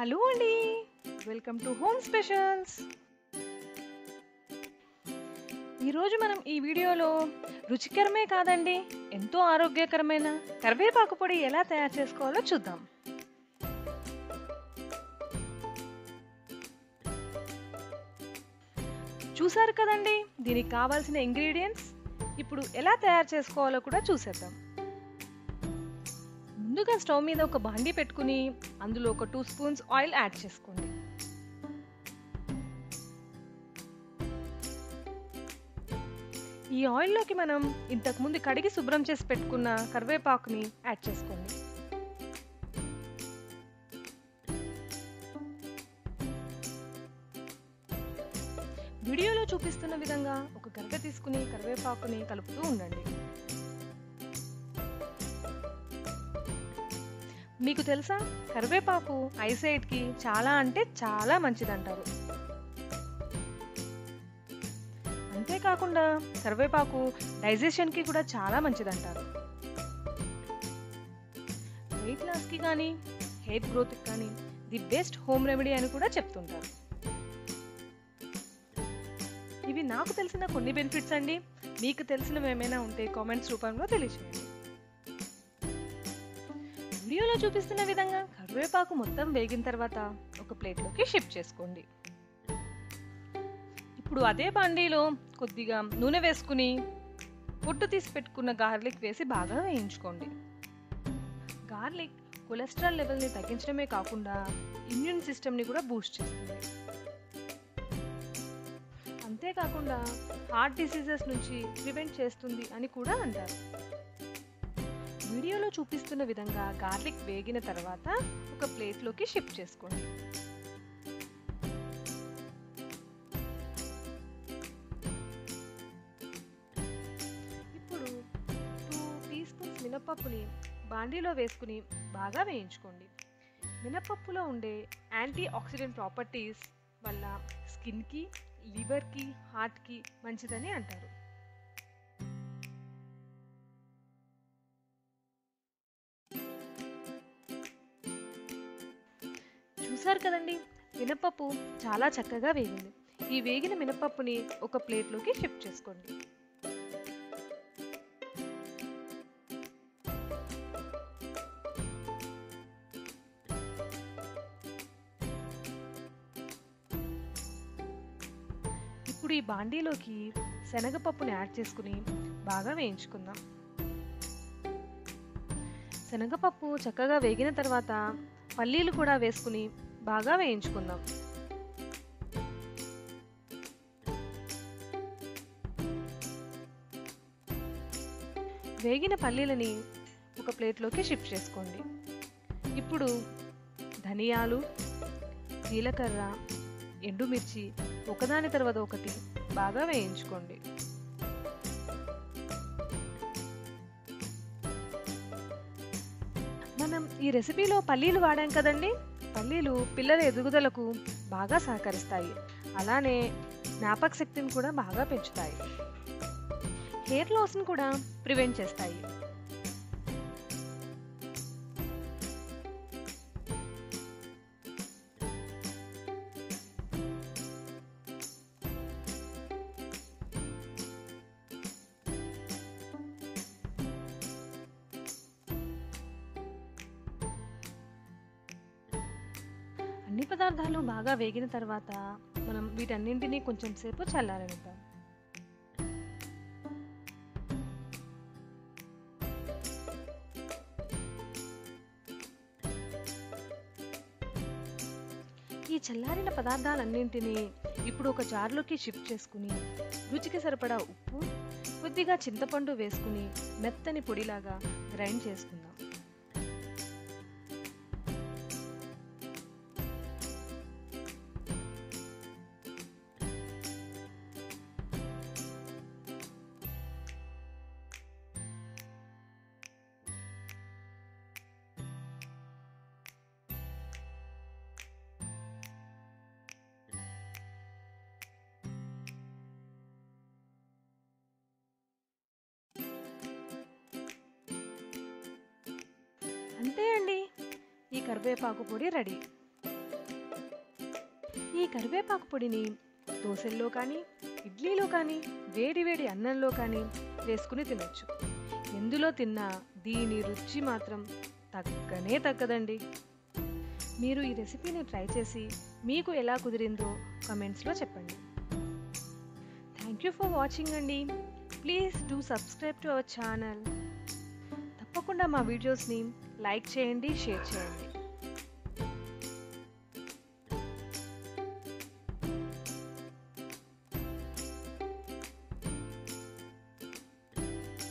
hello అండి welcome to home specials ఈరోజు మనం ఈ వీడియోలో రుచికరమే కాదండి ఎంతో ఆరోగ్యకరమైన కరివేపాకు పొడి ఎలా తయారు చేసుకోవాలో చూద్దాం చూసారు కదండి దీనికి కావాల్సిన ఇంగ్రీడియంట్స్ ఇప్పుడు ఎలా తయారు చేసుకోవాలో కూడా చూసేద్దాం ముందుగా స్టవ్ మీద ఒక బాండీ పెట్టుకుని అందులో ఒక టూ స్పూన్స్ ఆయిల్ యాడ్ చేసుకోండి ఈ ఆయిల్లోకి మనం ఇంతకుముందు కడిగి శుభ్రం చేసి పెట్టుకున్న కరివేపాకుని యాడ్ చేసుకోండి వీడియోలో చూపిస్తున్న విధంగా ఒక గరిట తీసుకుని కరివేపాకుని కలుపుతూ ఉండండి మీకు తెలుసా కరివేపాకు ఐసైట్కి చాలా అంటే చాలా మంచిదంటారు అంతేకాకుండా కరివేపాకు డైజెషన్కి కూడా చాలా మంచిదంటారు వెయిట్ లాస్కి కానీ హెయిర్ గ్రోత్కి కానీ ది బెస్ట్ హోమ్ రెమెడీ అని కూడా చెప్తుంటారు ఇవి నాకు తెలిసిన కొన్ని బెనిఫిట్స్ అండి మీకు తెలిసినవి ఏమైనా ఉంటే కామెంట్స్ రూపంలో తెలియచేయండి వీడియోలో చూపిస్తున్న విధంగా కరివేపాకు మొత్తం వేగిన తర్వాత ఒక ప్లేట్లోకి షిఫ్ట్ చేసుకోండి ఇప్పుడు అదే బాండీలో కొద్దిగా నూనె వేసుకుని పొట్టు తీసి పెట్టుకున్న గార్లిక్ వేసి బాగా వేయించుకోండి గార్లిక్ కొలెస్ట్రాల్ లెవెల్ని తగ్గించడమే కాకుండా ఇమ్యూన్ సిస్టమ్ని కూడా బూస్ట్ చేస్తుంది అంతేకాకుండా హార్ట్ డిసీజెస్ నుంచి ప్రివెంట్ చేస్తుంది అని కూడా అంటారు వీడియోలో చూపిస్తున్న విధంగా గార్లిక్ వేగిన తర్వాత ఒక ప్లేట్లోకి షిఫ్ట్ చేసుకోండి ఇప్పుడు టూ టీ స్పూన్స్ మినపప్పుని బాండీలో వేసుకుని బాగా వేయించుకోండి మినపప్పులో ఉండే యాంటీ ఆక్సిడెంట్ ప్రాపర్టీస్ వల్ల స్కిన్కి లివర్కి హార్ట్కి మంచిదని అంటారు చూసారు కదండి మినపప్పు చాలా చక్కగా వేగింది ఈ వేగిన మినపప్పుని ఒక ప్లేట్లోకి షిఫ్ట్ చేసుకోండి ఇప్పుడు ఈ బాండీలోకి శనగపప్పుని యాడ్ చేసుకుని బాగా వేయించుకుందాం శనగపప్పు చక్కగా వేగిన తర్వాత పల్లీలు కూడా వేసుకుని బాగా వేయించుకుందాం వేగిన పల్లీలని ఒక ప్లేట్లోకి షిఫ్ట్ చేసుకోండి ఇప్పుడు ధనియాలు జీలకర్ర ఎండుమిర్చి ఒకదాని తర్వాత ఒకటి బాగా వేయించుకోండి మనం ఈ రెసిపీలో పల్లీలు వాడాం కదండి పల్లీలు పిల్లల ఎదుగుదలకు బాగా సహకరిస్తాయి అలానే జ్ఞాపక శక్తిని కూడా బాగా పెంచుతాయి హెయిర్ లాస్ని కూడా ప్రివెంట్ చేస్తాయి అన్ని పదార్థాలు బాగా వేగిన తర్వాత మనం వీటన్నింటినీ కొంచెం సేపు చల్లారనిద్దాం ఈ చల్లారిన పదార్థాలన్నింటినీ ఇప్పుడు ఒక జార్లోకి షిఫ్ట్ చేసుకుని రుచికి సరిపడా ఉప్పు కొద్దిగా చింతపండు వేసుకుని మెత్తని పొడిలాగా గ్రైండ్ చేసుకుందాం అంతే అండి ఈ కరివేపాకు పొడి రెడీ ఈ కరివేపాకు పొడిని దోశల్లో కానీ ఇడ్లీలో కానీ వేడి వేడి అన్నంలో కానీ వేసుకుని తినొచ్చు ఎందులో తిన్నా దీని రుచి మాత్రం తగ్గనే తగ్గదండి మీరు ఈ రెసిపీని ట్రై చేసి మీకు ఎలా కుదిరిందో కమెంట్స్లో చెప్పండి థ్యాంక్ యూ ఫర్ వాచింగ్ అండి please do subscribe to our channel తప్పకుండా మా వీడియోస్ని లైక్ చేయండి షేర్ చేయండి